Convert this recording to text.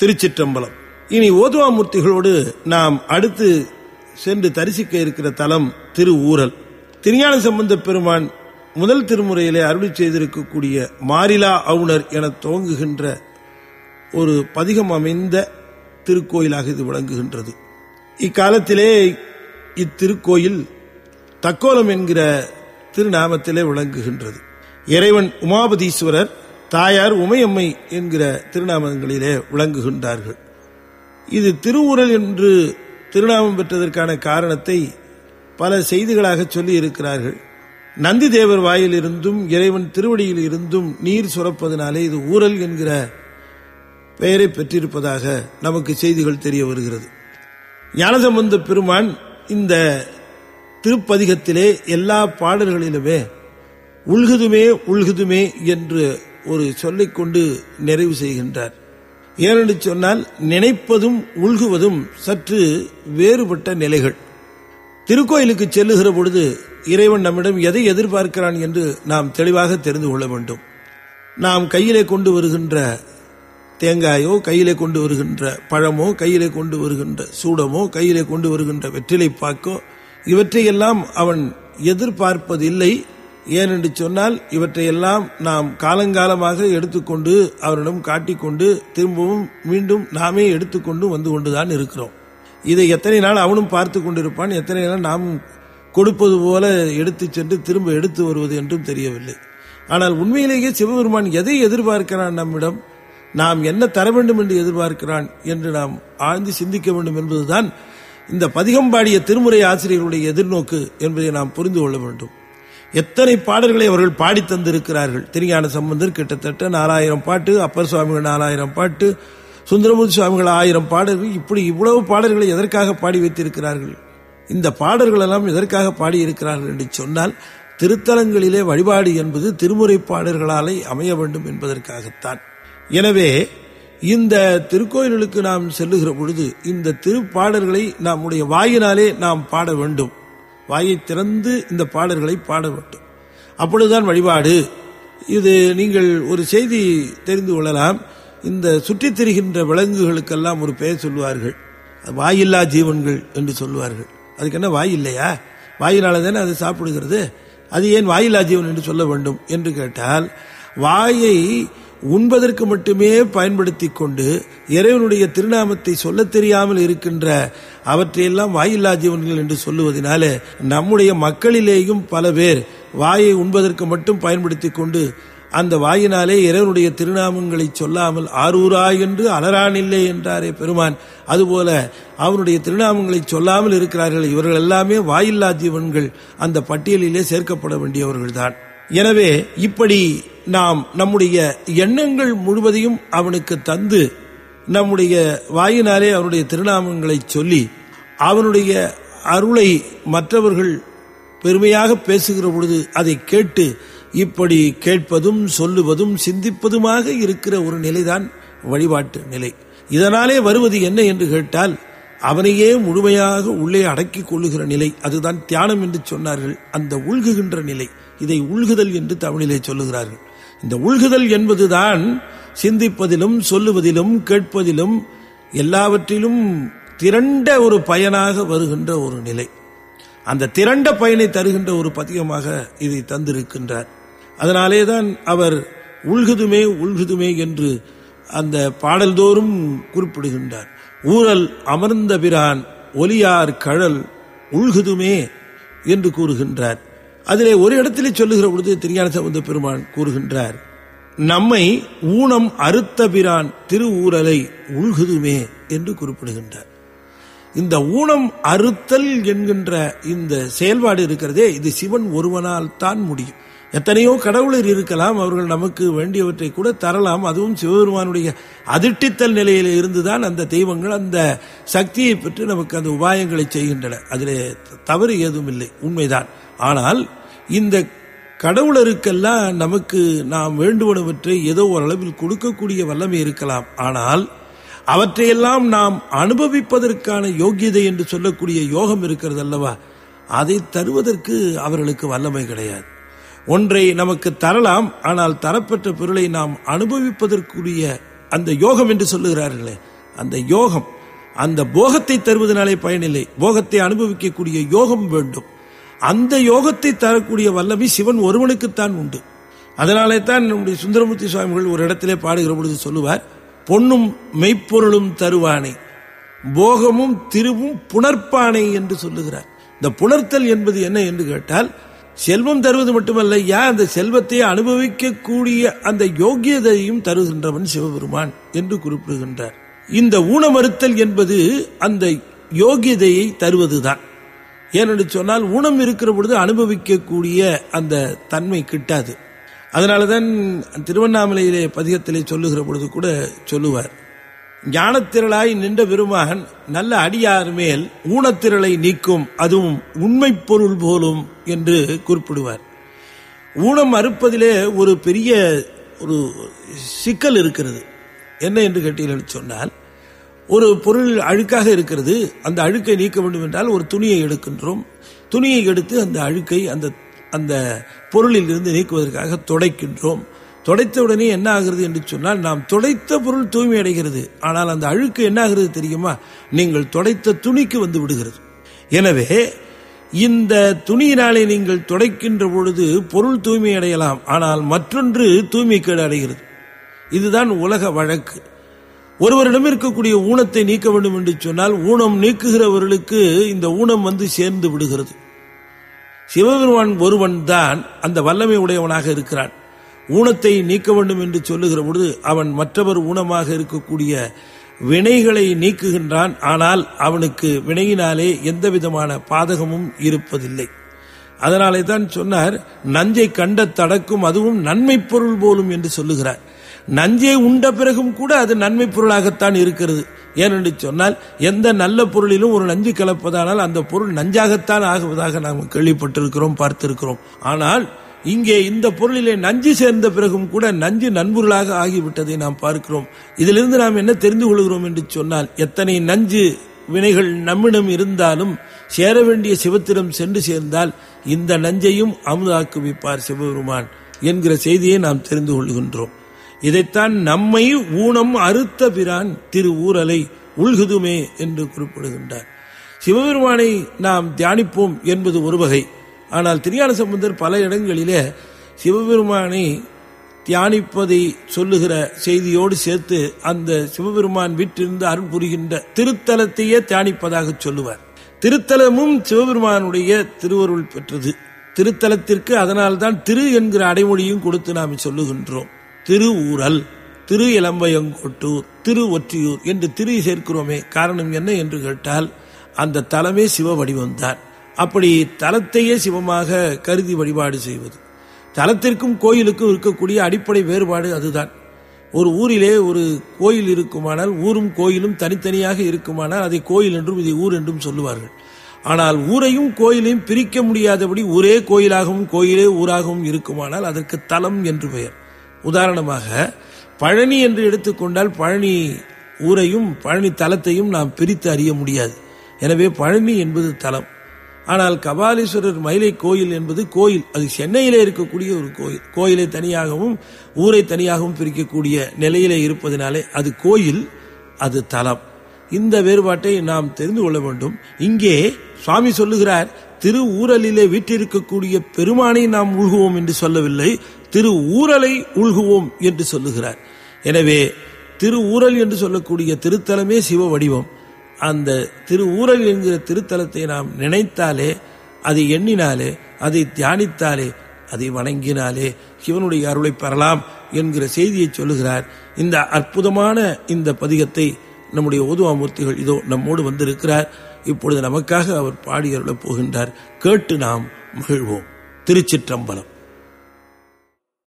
திருச்சிற்றம்பலம் இனி ஓதுவாமூர்த்திகளோடு நாம் அடுத்து சென்று தரிசிக்க இருக்கிற தலம் திரு ஊரல் திருஞான சம்பந்த பெருமான் முதல் திருமுறையிலே அருளி செய்திருக்கக்கூடிய மாரிலா அவுணர் என துவங்குகின்ற ஒரு பதிகம் அமைந்த திருக்கோயிலாக இது விளங்குகின்றது இக்காலத்திலே இத்திருக்கோயில் தக்கோலம் என்கிற திருநாமத்திலே விளங்குகின்றது இறைவன் உமாபதீஸ்வரர் தாயார் உமையம்மை என்கிற திருநாமங்களிலே விளங்குகின்றார்கள் இது திருவுரல் என்று திருநாமம் பெற்றதற்கான காரணத்தை பல செய்திகளாக சொல்லி இருக்கிறார்கள் நந்தி தேவர் வாயில் இருந்தும் இறைவன் திருவடியில் இருந்தும் நீர் சுரப்பதனாலே இது ஊரல் என்கிற பெயரை பெற்றிருப்பதாக நமக்கு செய்திகள் தெரிய வருகிறது ஞானசம்பந்த பெருமான் இந்த திருப்பதிகத்திலே எல்லா பாடல்களிலுமே உள்குதுமே உள்குதுமே என்று ஒரு சொல்லிக் கொண்டு நிறைவு செய்கின்றார் ஏனென்று சொன்னால் நினைப்பதும் உள்குவதும் சற்று வேறுபட்ட நிலைகள் திருக்கோயிலுக்கு செல்லுகிற பொழுது இறைவன் நம்மிடம் எதை எதிர்பார்க்கிறான் என்று நாம் தெளிவாக தெரிந்து கொள்ள வேண்டும் நாம் கையிலே கொண்டு வருகின்ற தேங்காயோ கையிலே கொண்டு வருகின்ற பழமோ கையிலே கொண்டு வருகின்ற சூடமோ கையிலே கொண்டு வருகின்ற வெற்றிலை பாக்கோ இவற்றையெல்லாம் அவன் எதிர்பார்ப்பதில்லை ஏனென்று சொன்னால் இவற்றையெல்லாம் நாம் காலங்காலமாக எடுத்துக்கொண்டு அவரிடம் காட்டிக்கொண்டு திரும்பவும் மீண்டும் நாமே எடுத்துக்கொண்டு வந்து கொண்டுதான் இருக்கிறோம் இதை எத்தனை நாள் அவனும் பார்த்து கொண்டிருப்பான் எத்தனை நாள் நாம் கொடுப்பது போல எடுத்து சென்று திரும்ப எடுத்து வருவது என்றும் தெரியவில்லை ஆனால் உண்மையிலேயே சிவபெருமான் எதை எதிர்பார்க்கிறான் நம்மிடம் நாம் என்ன தர வேண்டும் என்று எதிர்பார்க்கிறான் என்று நாம் ஆழ்ந்து சிந்திக்க வேண்டும் என்பதுதான் இந்த பதிகம்பாடிய திருமுறை ஆசிரியர்களுடைய எதிர்நோக்கு என்பதை நாம் புரிந்து கொள்ள வேண்டும் எத்தனை பாடல்களை அவர்கள் பாடி தந்திருக்கிறார்கள் திருஞான சம்பந்தர் கிட்டத்தட்ட நாலாயிரம் பாட்டு அப்பர் சுவாமிகள் நாலாயிரம் பாட்டு சுந்தரமூர்த்தி சுவாமிகள் ஆயிரம் பாடல்கள் இப்படி இவ்வளவு பாடல்களை எதற்காக பாடி வைத்திருக்கிறார்கள் இந்த பாடல்கள் எல்லாம் எதற்காக பாடி இருக்கிறார்கள் என்று சொன்னால் திருத்தலங்களிலே வழிபாடு என்பது திருமுறை பாடல்களாலே அமைய வேண்டும் என்பதற்காகத்தான் எனவே இந்த திருக்கோயில்களுக்கு நாம் செல்லுகிற பொழுது இந்த திருப்பாடல்களை நம்முடைய வாயினாலே நாம் பாட வேண்டும் வாயை திறந்து இந்த பாடல்களை பாட வேண்டும் அப்பொழுதுதான் வழிபாடு இது நீங்கள் ஒரு செய்தி தெரிந்து கொள்ளலாம் இந்த சுற்றித் திரிகின்ற விலங்குகளுக்கெல்லாம் ஒரு பெயர் சொல்லுவார்கள் வாயில்லா ஜீவன்கள் என்று சொல்லுவார்கள் அதுக்கு என்ன வாய் இல்லையா வாயினால தானே அது சாப்பிடுகிறது அது ஏன் வாயில்லா ஜீவன் என்று சொல்ல வேண்டும் என்று கேட்டால் வாயை உண்பதற்கு மட்டுமே பயன்படுத்தி கொண்டு இறைவனுடைய திருநாமத்தை சொல்ல தெரியாமல் இருக்கின்ற அவற்றையெல்லாம் வாயில்லா ஜீவன்கள் என்று சொல்லுவதனால நம்முடைய மக்களிலேயும் பல பேர் வாயை உண்பதற்கு மட்டும் பயன்படுத்தி கொண்டு அந்த வாயினாலே இறைவனுடைய திருநாமங்களை சொல்லாமல் ஆரூரா என்று அலரானில்லை என்றாரே பெருமான் அதுபோல அவனுடைய திருநாமங்களை சொல்லாமல் இருக்கிறார்கள் இவர்கள் எல்லாமே வாயில்லா ஜீவன்கள் அந்த பட்டியலிலே சேர்க்கப்பட வேண்டியவர்கள்தான் எனவே இப்படி நாம் நம்முடைய எண்ணங்கள் முழுவதையும் அவனுக்கு தந்து நம்முடைய வாயினாலே அவனுடைய திருநாமங்களை சொல்லி அவனுடைய அருளை மற்றவர்கள் பெருமையாக பேசுகிற பொழுது அதை கேட்டு இப்படி கேட்பதும் சொல்லுவதும் சிந்திப்பதுமாக இருக்கிற ஒரு நிலைதான் வழிபாட்டு நிலை இதனாலே வருவது என்ன என்று கேட்டால் அவனையே முழுமையாக உள்ளே அடக்கிக் கொள்ளுகிற நிலை அதுதான் தியானம் என்று சொன்னார்கள் அந்த உள்குகின்ற நிலை இதை உள்குதல் என்று தமிழிலே சொல்லுகிறார்கள் இந்த உள்குதல் என்பதுதான் சிந்திப்பதிலும் சொல்லுவதிலும் கேட்பதிலும் எல்லாவற்றிலும் திரண்ட ஒரு பயனாக வருகின்ற ஒரு நிலை அந்த திரண்ட பயனை தருகின்ற ஒரு பதிகமாக இதை தந்திருக்கின்றார் அதனாலே தான் அவர் உள்குதுமே உள்குதுமே என்று அந்த பாடல்தோறும் குறிப்பிடுகின்றார் ஊரல் அமர்ந்த பிரான் ஒலியார் கழல் உள்குதுமே என்று கூறுகின்றார் அதிலே ஒரு இடத்திலே சொல்லுகிற பொழுது திருஞான சம்பந்த பெருமான் கூறுகின்றார் நம்மை ஊனம் அறுத்த பிரான் திரு ஊரலை உள்குதுமே என்று குறிப்பிடுகின்றார் இந்த ஊனம் அறுத்தல் என்கின்ற இந்த செயல்பாடு இருக்கிறதே இது சிவன் ஒருவனால் தான் முடியும் எத்தனையோ கடவுளர் இருக்கலாம் அவர்கள் நமக்கு வேண்டியவற்றை கூட தரலாம் அதுவும் சிவபெருமானுடைய அதிர்ட்டித்தல் நிலையில இருந்துதான் அந்த தெய்வங்கள் அந்த சக்தியை பெற்று நமக்கு அந்த உபாயங்களை செய்கின்றன அதிலே தவறு ஏதும் இல்லை உண்மைதான் ஆனால் இந்த கடவுளருக்கெல்லாம் நமக்கு நாம் வேண்டுவனவற்றை ஏதோ ஓரளவில் கொடுக்கக்கூடிய வல்லமை இருக்கலாம் ஆனால் அவற்றையெல்லாம் நாம் அனுபவிப்பதற்கான யோக்கியதை என்று சொல்லக்கூடிய யோகம் இருக்கிறது அல்லவா அதை தருவதற்கு அவர்களுக்கு வல்லமை கிடையாது ஒன்றை நமக்கு தரலாம் ஆனால் தரப்பெற்ற பொருளை நாம் அனுபவிப்பதற்குரிய அந்த யோகம் என்று சொல்லுகிறார்களே அந்த யோகம் அந்த போகத்தை தருவதனாலே பயனில்லை போகத்தை அனுபவிக்கக்கூடிய யோகம் வேண்டும் அந்த யோகத்தை தரக்கூடிய வல்லமை சிவன் ஒருவனுக்குத்தான் உண்டு அதனாலே தான் நம்முடைய சுந்தரமூர்த்தி சுவாமிகள் ஒரு இடத்திலே பாடுகிற பொழுது சொல்லுவார் பொன்னும் மெய்ப்பொருளும் தருவானை போகமும் திருவும் புணர்ப்பானை என்று சொல்லுகிறார் இந்த புணர்த்தல் என்பது என்ன என்று கேட்டால் செல்வம் தருவது மட்டுமல்ல யா அந்த செல்வத்தை அனுபவிக்கக்கூடிய அந்த யோகியதையும் தருகின்றவன் சிவபெருமான் என்று குறிப்பிடுகின்றார் இந்த ஊனமறுத்தல் என்பது அந்த யோகியதையை தருவதுதான் ஏனென்று சொன்னால் ஊனம் இருக்கிற பொழுது அனுபவிக்கக்கூடிய அந்த தன்மை கிட்டாது அதனாலதான் திருவண்ணாமலையிலே பதிகத்திலே சொல்லுகிற பொழுது கூட சொல்லுவார் ஞானத்திரளாய் நின்ற பெருமான் நல்ல அடியார் மேல் ஊனத்திரளை நீக்கும் அதுவும் உண்மை பொருள் போலும் என்று குறிப்பிடுவார் ஊனம் அறுப்பதிலே ஒரு பெரிய ஒரு சிக்கல் இருக்கிறது என்ன என்று கேட்டீர்கள் சொன்னால் ஒரு பொருள் அழுக்காக இருக்கிறது அந்த அழுக்கை நீக்க வேண்டும் என்றால் ஒரு துணியை எடுக்கின்றோம் துணியை எடுத்து அந்த அழுக்கை அந்த அந்த பொருளில் இருந்து நீக்குவதற்காக துடைக்கின்றோம் துடைத்தவுடனே என்ன ஆகிறது என்று சொன்னால் நாம் துடைத்த பொருள் தூய்மை அடைகிறது ஆனால் அந்த அழுக்கு என்ன ஆகிறது தெரியுமா நீங்கள் துடைத்த துணிக்கு வந்து விடுகிறது எனவே இந்த துணியினாலே நீங்கள் துடைக்கின்ற பொழுது பொருள் தூய்மை அடையலாம் ஆனால் மற்றொன்று தூய்மை கேடு அடைகிறது இதுதான் உலக வழக்கு ஒருவரிடம் இருக்கக்கூடிய ஊனத்தை நீக்க வேண்டும் என்று சொன்னால் ஊனம் நீக்குகிறவர்களுக்கு இந்த ஊனம் வந்து சேர்ந்து விடுகிறது சிவபெருமான் ஒருவன் தான் அந்த வல்லமை உடையவனாக இருக்கிறான் ஊனத்தை நீக்க வேண்டும் என்று சொல்லுகிற பொழுது அவன் மற்றவர் ஊனமாக இருக்கக்கூடிய வினைகளை நீக்குகின்றான் ஆனால் அவனுக்கு வினையினாலே எந்த விதமான பாதகமும் இருப்பதில்லை அதனாலே தான் சொன்னார் நஞ்சை கண்ட தடக்கும் அதுவும் நன்மை பொருள் போலும் என்று சொல்லுகிறார் நஞ்சை உண்ட பிறகும் கூட அது நன்மை பொருளாகத்தான் இருக்கிறது ஏனென்று சொன்னால் எந்த நல்ல பொருளிலும் ஒரு நஞ்சு கலப்பதானால் அந்த பொருள் நஞ்சாகத்தான் ஆகுவதாக நாம் கேள்விப்பட்டிருக்கிறோம் பார்த்திருக்கிறோம் ஆனால் இங்கே இந்த பொருளிலே நஞ்சு சேர்ந்த பிறகும் கூட நஞ்சு நண்பர்களாக ஆகிவிட்டதை நாம் பார்க்கிறோம் இதிலிருந்து நாம் என்ன தெரிந்து கொள்கிறோம் என்று சொன்னால் எத்தனை நஞ்சு வினைகள் நம்மிடம் இருந்தாலும் சேர வேண்டிய சிவத்திடம் சென்று சேர்ந்தால் இந்த நஞ்சையும் அமுதாக்குவிப்பார் சிவபெருமான் என்கிற செய்தியை நாம் தெரிந்து கொள்கின்றோம் இதைத்தான் நம்மை ஊனம் அறுத்த பிரான் திரு ஊரலை உள்குதுமே என்று குறிப்பிடுகின்றார் சிவபெருமானை நாம் தியானிப்போம் என்பது ஒரு வகை ஆனால் திருஞான சம்பந்தர் பல இடங்களிலே சிவபெருமானை தியானிப்பதை சொல்லுகிற செய்தியோடு சேர்த்து அந்த சிவபெருமான் வீட்டிலிருந்து அருள் புரிகின்ற திருத்தலத்தையே தியானிப்பதாக சொல்லுவார் திருத்தலமும் சிவபெருமானுடைய திருவருள் பெற்றது திருத்தலத்திற்கு அதனால்தான் திரு என்கிற அடைமொழியும் கொடுத்து நாம் சொல்லுகின்றோம் திரு ஊரல் திரு இளம்பயங்கோட்டூர் திரு ஒற்றியூர் என்று திரு சேர்க்கிறோமே காரணம் என்ன என்று கேட்டால் அந்த தலமே சிவ வடிவம்தான் அப்படி தலத்தையே சிவமாக கருதி வழிபாடு செய்வது தலத்திற்கும் கோயிலுக்கும் இருக்கக்கூடிய அடிப்படை வேறுபாடு அதுதான் ஒரு ஊரிலே ஒரு கோயில் இருக்குமானால் ஊரும் கோயிலும் தனித்தனியாக இருக்குமானால் அதை கோயில் என்றும் இதை ஊர் என்றும் சொல்லுவார்கள் ஆனால் ஊரையும் கோயிலையும் பிரிக்க முடியாதபடி ஒரே கோயிலாகவும் கோயிலே ஊராகவும் இருக்குமானால் அதற்கு தலம் என்று பெயர் உதாரணமாக பழனி என்று எடுத்துக்கொண்டால் பழனி ஊரையும் பழனி தலத்தையும் நாம் பிரித்து அறிய முடியாது எனவே பழனி என்பது தலம் ஆனால் கபாலீஸ்வரர் மயிலை கோயில் என்பது கோயில் அது சென்னையிலே இருக்கக்கூடிய ஒரு கோயில் கோயிலை தனியாகவும் ஊரை தனியாகவும் பிரிக்கக்கூடிய நிலையிலே இருப்பதனாலே அது கோயில் அது தலம் இந்த வேறுபாட்டை நாம் தெரிந்து கொள்ள வேண்டும் இங்கே சுவாமி சொல்லுகிறார் திரு ஊரலிலே வீற்றிருக்கக்கூடிய பெருமானை நாம் உள்குவோம் என்று சொல்லவில்லை திரு ஊரலை உள்குவோம் என்று சொல்லுகிறார் எனவே திரு ஊரல் என்று சொல்லக்கூடிய திருத்தலமே சிவ வடிவம் அந்த திரு ஊரல் என்கிற திருத்தலத்தை நாம் நினைத்தாலே அதை எண்ணினாலே அதை தியானித்தாலே அதை வணங்கினாலே சிவனுடைய அருளை பெறலாம் என்கிற செய்தியை சொல்லுகிறார் இந்த அற்புதமான இந்த பதிகத்தை நம்முடைய ஓதுவாமூர்த்திகள் இதோ நம்மோடு வந்திருக்கிறார் இப்பொழுது நமக்காக அவர் பாடி அருளப் போகின்றார் கேட்டு நாம் மகிழ்வோம் திருச்சிற்றம்பலம்